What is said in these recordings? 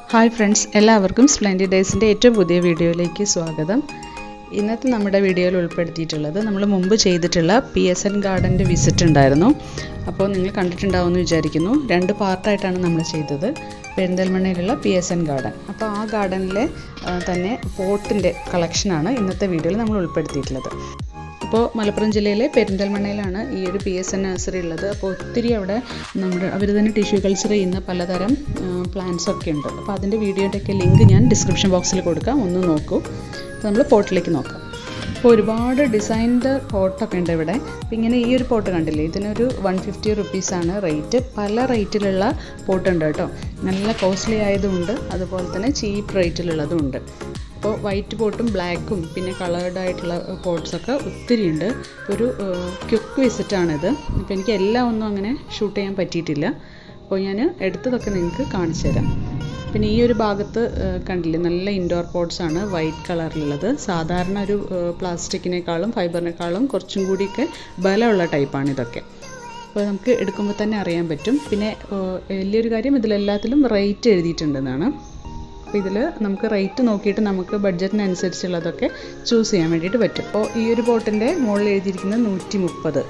hi friends എല്ലാവർക്കും splendid ഡേയ്സിൻ്റെ ഏറ്റവും പുതിയ വീഡിയോയിലേക്ക് സ്വാഗതം ഇന്നത്തെ നമ്മുടെ വീഡിയോയിൽ ഉൾപ്പെടുത്തിയിട്ടുള്ളത് നമ്മൾ മുമ്പ് ചെയ്തിട്ടുള്ള പി എസ് എൻ ഗാർഡൻ്റെ വിസിറ്റ് ഉണ്ടായിരുന്നു അപ്പോൾ നിങ്ങൾ കണ്ടിട്ടുണ്ടാവുമെന്ന് വിചാരിക്കുന്നു രണ്ട് പാർട്ടായിട്ടാണ് നമ്മൾ ചെയ്തത് പെരിന്തൽമണ്ണയിലുള്ള പി എസ് എൻ ഗാർഡൻ അപ്പോൾ ആ ഗാർഡനിലെ ആ, തന്നെ പോട്ടിൻ്റെ കളക്ഷനാണ് ഇന്നത്തെ വീഡിയോയിൽ നമ്മൾ ഉൾപ്പെടുത്തിയിട്ടുള്ളത് അപ്പോൾ മലപ്പുറം ജില്ലയിലെ പെരിന്തൽമണ്ണയിലാണ് ഈ ഒരു പി എസ് എൻ നഴ്സറി ഉള്ളത് അപ്പോൾ ഒത്തിരി അവിടെ നമ്മുടെ അവർ തന്നെ ടിഷ്യൂ കൾച്ചർ ചെയ്യുന്ന പലതരം പ്ലാന്റ്സ് ഒക്കെ ഉണ്ട് അപ്പോൾ അതിൻ്റെ വീഡിയോൻ്റെയൊക്കെ ലിങ്ക് ഞാൻ ഡിസ്ക്രിപ്ഷൻ ബോക്സിൽ കൊടുക്കാം ഒന്ന് നോക്കൂ അപ്പോൾ നമ്മൾ പോട്ടിലേക്ക് നോക്കാം അപ്പോൾ ഒരുപാട് ഡിസൈൻഡ് പോട്ടൊക്കെ ഉണ്ട് ഇവിടെ അപ്പോൾ ഇങ്ങനെ ഈ ഒരു പോട്ട് കണ്ടില്ലേ ഇതിനൊരു വൺ ഫിഫ്റ്റി റുപ്പീസാണ് റേറ്റ് പല റേറ്റിലുള്ള പോട്ട് ഉണ്ട് കേട്ടോ നല്ല കോസ്റ്റ്ലി ആയതുമുണ്ട് അതുപോലെ തന്നെ ചീപ്പ് റേറ്റിലുള്ളതും ഉണ്ട് അപ്പോൾ വൈറ്റ് പോട്ടും ബ്ലാക്കും പിന്നെ കളേർഡ് ആയിട്ടുള്ള പോട്ട്സൊക്കെ ഒത്തിരി ഉണ്ട് ഒരു ക്യുക്ക് വിസിറ്റാണിത് അപ്പോൾ എനിക്ക് എല്ലാം ഒന്നും അങ്ങനെ ഷൂട്ട് ചെയ്യാൻ പറ്റിയിട്ടില്ല അപ്പോൾ ഞാൻ എടുത്തതൊക്കെ നിങ്ങൾക്ക് കാണിച്ചു തരാം പിന്നെ ഈ ഒരു ഭാഗത്ത് ആ, കണ്ടില്ലേ നല്ല ഇൻഡോർ പോട്ട്സ് ആണ് വൈറ്റ് കളറിലുള്ളത് സാധാരണ ഒരു പ്ലാസ്റ്റിക്കിനേക്കാളും ഫൈബറിനേക്കാളും കുറച്ചും കൂടിയൊക്കെ ബലമുള്ള ടൈപ്പാണ് ഇതൊക്കെ അപ്പോൾ നമുക്ക് എടുക്കുമ്പോൾ തന്നെ അറിയാൻ പറ്റും പിന്നെ ആ, വലിയൊരു കാര്യം ഇതിലെല്ലാത്തിലും റേറ്റ് എഴുതിയിട്ടുണ്ടെന്നാണ് അപ്പോൾ ഇതിൽ നമുക്ക് റേറ്റ് നോക്കിയിട്ട് നമുക്ക് ബഡ്ജറ്റിനനുസരിച്ചുള്ളതൊക്കെ ചൂസ് ചെയ്യാൻ വേണ്ടിയിട്ട് പറ്റും അപ്പോൾ ഈ ഒരു പോട്ടിൻ്റെ മുകളിൽ എഴുതിയിരിക്കുന്നത് നൂറ്റി മുപ്പത്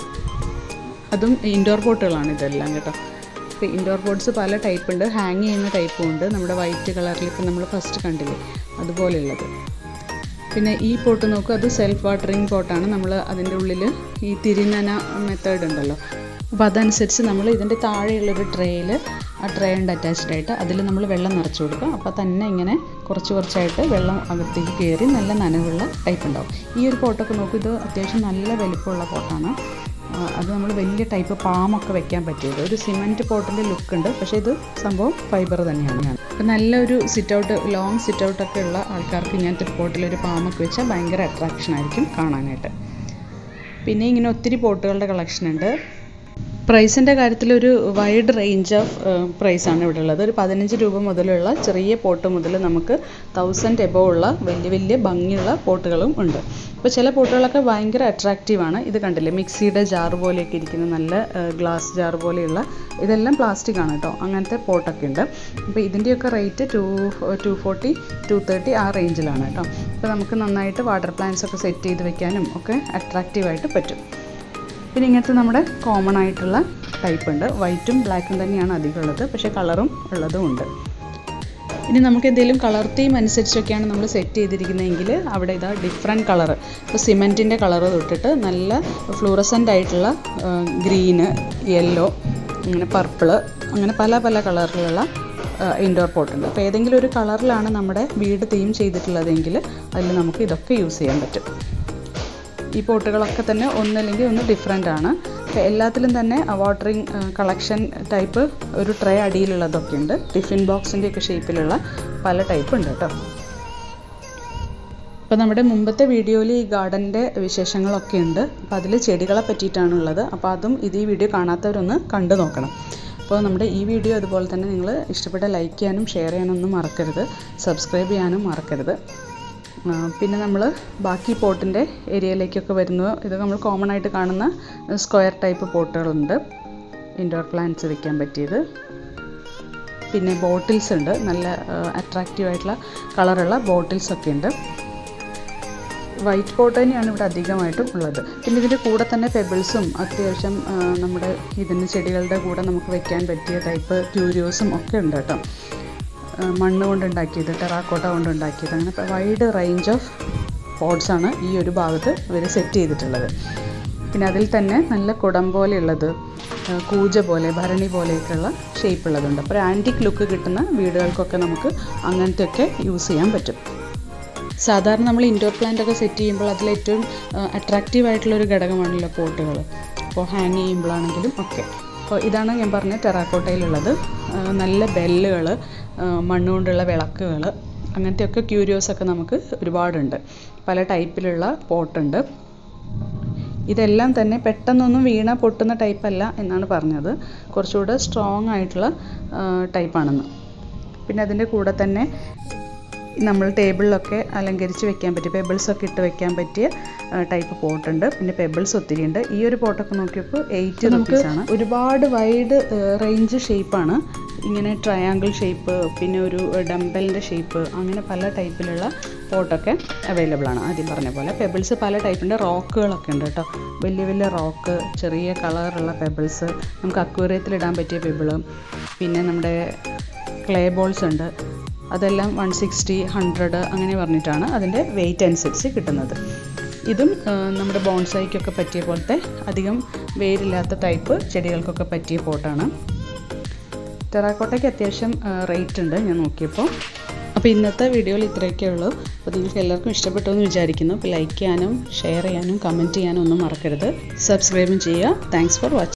അതും ഇൻഡോർ പോട്ടുകളാണ് ഇതെല്ലാം കേട്ടോ അപ്പോൾ ഇൻഡോർ പോട്ട്സ് പല ടൈപ്പ് ഉണ്ട് ഹാങ് ചെയ്യുന്ന ടൈപ്പും ഉണ്ട് നമ്മുടെ വൈറ്റ് കളറിൽ ഇപ്പം നമ്മൾ ഫസ്റ്റ് കണ്ടില്ലേ അതുപോലെയുള്ളത് പിന്നെ ഈ പോട്ട് നോക്കൂ അത് സെൽഫ് വാട്ടറിങ് പോട്ടാണ് നമ്മൾ അതിൻ്റെ ഉള്ളിൽ ഈ തിരിനന മെത്തേഡ് ഉണ്ടല്ലോ അപ്പോൾ അതനുസരിച്ച് നമ്മൾ ഇതിൻ്റെ താഴെയുള്ളൊരു ട്രേയിൽ ആ ട്രേ ഉണ്ട് അറ്റാച്ച്ഡ് ആയിട്ട് അതിൽ നമ്മൾ വെള്ളം നിറച്ച് കൊടുക്കുക അപ്പോൾ തന്നെ ഇങ്ങനെ കുറച്ച് കുറച്ചായിട്ട് വെള്ളം അകത്തേക്ക് കയറി നല്ല നനവുള്ള ടൈപ്പ് ഉണ്ടാവും ഈ ഒരു പോട്ടൊക്കെ നോക്കൂ ഇത് അത്യാവശ്യം നല്ല വലിപ്പമുള്ള പോട്ടാണ് ആ, അത് നമ്മൾ വലിയ ടൈപ്പ് പാമൊക്കെ വെക്കാൻ പറ്റിയത് ഒരു സിമൻറ്റ് പോട്ടിൻ്റെ ലുക്ക് ഉണ്ട് പക്ഷേ ഇത് സംഭവം ഫൈബർ തന്നെയാണ് അപ്പം നല്ലൊരു സിറ്റ് ഔട്ട് ലോങ് സിറ്റ് ഔട്ടൊക്കെ ഉള്ള ആൾക്കാർക്ക് ഇങ്ങനത്തെ ഒരു പോട്ടിലൊരു പാമൊക്കെ വെച്ചാൽ ഭയങ്കര അട്രാക്ഷൻ ആയിരിക്കും കാണാനായിട്ട് പിന്നെ ഇങ്ങനെ ഒത്തിരി പോട്ടുകളുടെ കളക്ഷൻ ഉണ്ട് പ്രൈസിൻ്റെ കാര്യത്തിൽ ഒരു വൈഡ് റേഞ്ച് ഓഫ് പ്രൈസാണ് ഇവിടെ ഉള്ളത് ഒരു പതിനഞ്ച് രൂപ മുതലുള്ള ചെറിയ പോട്ട് മുതൽ നമുക്ക് തൗസൻഡ് എബോ ഉള്ള വലിയ വലിയ ഭംഗിയുള്ള പോട്ടുകളും ഉണ്ട് അപ്പോൾ ചില പോട്ടുകളൊക്കെ ഭയങ്കര അട്രാക്റ്റീവാണ് ഇത് കണ്ടില്ലേ മിക്സിയുടെ ജാർ പോലെയൊക്കെ ഇരിക്കുന്ന നല്ല ഗ്ലാസ് ജാർ പോലെയുള്ള ഇതെല്ലാം പ്ലാസ്റ്റിക് ആണ് കേട്ടോ അങ്ങനത്തെ പോട്ടൊക്കെ ഉണ്ട് അപ്പോൾ ഇതിൻ്റെയൊക്കെ rate two two forty two thirty ആ റേഞ്ചിലാണ് കേട്ടോ അപ്പോൾ നമുക്ക് നന്നായിട്ട് വാട്ടർ പ്ലാന്റ്സ് ഒക്കെ സെറ്റ് ചെയ്ത് വെക്കാനും ഒക്കെ അട്രാക്റ്റീവായിട്ട് പറ്റും പിന്നെ ഇങ്ങനത്തെ നമ്മുടെ കോമൺ ആയിട്ടുള്ള ടൈപ്പ് ഉണ്ട് വൈറ്റും ബ്ലാക്കും തന്നെയാണ് അധികം ഉള്ളത് പക്ഷേ കളറും ഉള്ളതും ഉണ്ട് ഇനി നമുക്ക് എന്തെങ്കിലും കളർ തീം അനുസരിച്ചൊക്കെയാണ് നമ്മൾ സെറ്റ് ചെയ്തിരിക്കുന്നതെങ്കിൽ അവിടെ ഇതാ ഡിഫറെൻറ്റ് കളർ ഇപ്പോൾ സിമെൻറ്റിൻ്റെ കളർ തൊട്ടിട്ട് നല്ല ഫ്ലൂറസൻ്റ് ആയിട്ടുള്ള ഗ്രീന് യെല്ലോ അങ്ങനെ പർപ്പിള് അങ്ങനെ പല പല കളറിലുള്ള ഇൻഡോർ പോട്ട് ഉണ്ട് അപ്പോൾ ഏതെങ്കിലും ഒരു കളറിലാണ് നമ്മുടെ വീട് തീം ചെയ്തിട്ടുള്ളതെങ്കിൽ അതിൽ നമുക്ക് ഇതൊക്കെ യൂസ് ചെയ്യാൻ പറ്റും ഈ പോട്ടുകളൊക്കെ തന്നെ ഒന്നല്ലെങ്കിൽ ഒന്ന് ഡിഫറെൻ്റ് ആണ് അപ്പോൾ എല്ലാത്തിലും തന്നെ വാട്ടറിങ് കളക്ഷൻ ടൈപ്പ് ഒരു ട്രേ അടിയിലുള്ളതൊക്കെ ഉണ്ട് ടിഫിൻ ബോക്സിൻ്റെ ഒക്കെ ഷേപ്പിലുള്ള പല ടൈപ്പ് ഉണ്ട് കേട്ടോ അപ്പോൾ നമ്മുടെ മുമ്പത്തെ വീഡിയോയിൽ ഈ ഗാർഡൻ്റെ വിശേഷങ്ങളൊക്കെ ഉണ്ട് അപ്പോൾ അതിൽ ചെടികളെ പറ്റിയിട്ടാണുള്ളത് അപ്പോൾ അതും ഇത് ഈ വീഡിയോ കാണാത്തവരൊന്ന് കണ്ടു നോക്കണം അപ്പോൾ നമ്മുടെ ഈ വീഡിയോ അതുപോലെ തന്നെ നിങ്ങൾ ഇഷ്ടപ്പെട്ട ലൈക്ക് ചെയ്യാനും ഷെയർ ചെയ്യാനൊന്നും മറക്കരുത് സബ്സ്ക്രൈബ് ചെയ്യാനും മറക്കരുത് ആ, പിന്നെ നമ്മൾ ബാക്കി പോട്ടിൻ്റെ ഏരിയയിലേക്കൊക്കെ വരുന്നത് ഇത് നമ്മൾ കോമൺ ആയിട്ട് കാണുന്ന സ്ക്വയർ ടൈപ്പ് പോട്ടുകളുണ്ട് ഇൻഡോർ പ്ലാന്റ്സ് വെക്കാൻ പറ്റിയത് പിന്നെ ബോട്ടിൽസ് ഉണ്ട് നല്ല അട്രാക്റ്റീവ് ആയിട്ടുള്ള കളറുള്ള ബോട്ടിൽസ് ഒക്കെ ഉണ്ട് വൈറ്റ് പോട്ട് തന്നെയാണ് ഇവിടെ അധികമായിട്ടും ഉള്ളത് പിന്നെ ഇതിൻ്റെ കൂടെ തന്നെ പെബിൾസും അത്യാവശ്യം ആ, നമ്മുടെ ഇതിന് ചെടികളുടെ കൂടെ നമുക്ക് വെക്കാൻ പറ്റിയ ടൈപ്പ് ക്യൂരിയോസും ഒക്കെ ഉണ്ട് കേട്ടോ ആ, മണ്ണ് കൊണ്ടുണ്ടാക്കിയത് ടെറാക്കോട്ട കൊണ്ടുണ്ടാക്കിയത് അങ്ങനെ വൈഡ് റേഞ്ച് ഓഫ് പോട്ട്സ് ആണ് ഈ ഒരു ഭാഗത്ത് ഇവർ സെറ്റ് ചെയ്തിട്ടുള്ളത് പിന്നെ അതിൽ തന്നെ നല്ല കുടം പോലെയുള്ളത് ആ, കൂജ പോലെ ഭരണി പോലെയൊക്കെയുള്ള ഷേപ്പ് ഉള്ളതുണ്ട് അപ്പോൾ ഒരു ആൻറ്റിക് ലുക്ക് കിട്ടുന്ന വീടുകൾക്കൊക്കെ നമുക്ക് അങ്ങനത്തെയൊക്കെ യൂസ് ചെയ്യാൻ പറ്റും സാധാരണ നമ്മൾ ഇൻഡോർ പ്ലാന്റ് ഒക്കെ സെറ്റ് ചെയ്യുമ്പോൾ അതിൽ ഏറ്റവും അട്രാക്റ്റീവ് ആയിട്ടുള്ള ഒരു ഘടകമാണല്ലോ പോട്ടുകൾ അപ്പോൾ ഹാങ് ചെയ്യുമ്പോഴാണെങ്കിലും ഒക്കെ അപ്പോൾ ഇതാണ് ഞാൻ പറഞ്ഞ ടെറാക്കോട്ടയിലുള്ളത് ആ, നല്ല ബെല്ലുകൾ മണ്ണ് കൊണ്ടുള്ള വിളക്കുകൾ അങ്ങനത്തെയൊക്കെ ക്യൂരിയോസ് ഒക്കെ നമുക്ക് ഒരുപാടുണ്ട് പല ടൈപ്പിലുള്ള പോട്ടുണ്ട് ഇതെല്ലാം തന്നെ പെട്ടെന്നൊന്നും വീണ പൊട്ടുന്ന ടൈപ്പല്ല എന്നാണ് പറഞ്ഞത് കുറച്ചുകൂടെ സ്ട്രോങ് ആയിട്ടുള്ള ടൈപ്പാണെന്ന് പിന്നെ അതിൻ്റെ കൂടെ തന്നെ നമ്മൾ ടേബിളിലൊക്കെ അലങ്കരിച്ച് വെക്കാൻ പറ്റിയ പെബിൾസൊക്കെ ഇട്ട് വെക്കാൻ പറ്റിയ ടൈപ്പ് പോട്ടുണ്ട് പിന്നെ പെബിൾസ് ഒത്തിരി ഉണ്ട് ഈ ഒരു പോട്ടൊക്കെ നോക്കിയപ്പോൾ എയ്റ്റ് റുപ്പീസ് ആണ് ഒരുപാട് വൈഡ് റേഞ്ച് ഷേപ്പാണ് ഇങ്ങനെ ട്രയാങ്കിൾ ഷേപ്പ് പിന്നെ ഒരു ഡംബലിൻ്റെ ഷേപ്പ് അങ്ങനെ പല ടൈപ്പിലുള്ള പോട്ടൊക്കെ അവൈലബിൾ ആണ് ആദ്യം പറഞ്ഞ പോലെ പെബിൾസ് പല ടൈപ്പിൻ്റെ റോക്കുകളൊക്കെ ഉണ്ട് കേട്ടോ വലിയ വലിയ റോക്ക് ചെറിയ കളറുള്ള പെബിൾസ് നമുക്ക് അക്വേറിയത്തിൽ ഇടാൻ പറ്റിയ പെബിള് പിന്നെ നമ്മുടെ ക്ലേ ബോൾസ് ഉണ്ട് അതെല്ലാം വൺ സിക്സ്റ്റി ഹൺഡ്രഡ് അങ്ങനെ പറഞ്ഞിട്ടാണ് അതിൻ്റെ വെയിറ്റ് അനുസരിച്ച് കിട്ടുന്നത് ഇതും നമ്മുടെ ബോൺസൈക്കൊക്കെ പറ്റിയ പോലത്തെ അധികം വേരില്ലാത്ത ടൈപ്പ് ചെടികൾക്കൊക്കെ പറ്റിയ പോട്ടാണ് ടെറാക്കോട്ടയ്ക്ക് അത്യാവശ്യം റേറ്റ് ഉണ്ട് ഞാൻ നോക്കിയപ്പോൾ അപ്പോൾ ഇന്നത്തെ വീഡിയോയിൽ ഇത്രയൊക്കെ ഉള്ളൂ അപ്പോൾ നിങ്ങൾക്ക് എല്ലാവർക്കും ഇഷ്ടപ്പെട്ടു എന്ന് വിചാരിക്കുന്നു അപ്പോൾ ലൈക്ക് ചെയ്യാനും ഷെയർ ചെയ്യാനും കമൻറ്റ് ചെയ്യാനും ഒന്നും മറക്കരുത് സബ്സ്ക്രൈബും ചെയ്യുക താങ്ക്സ് ഫോർ വാച്ചിങ്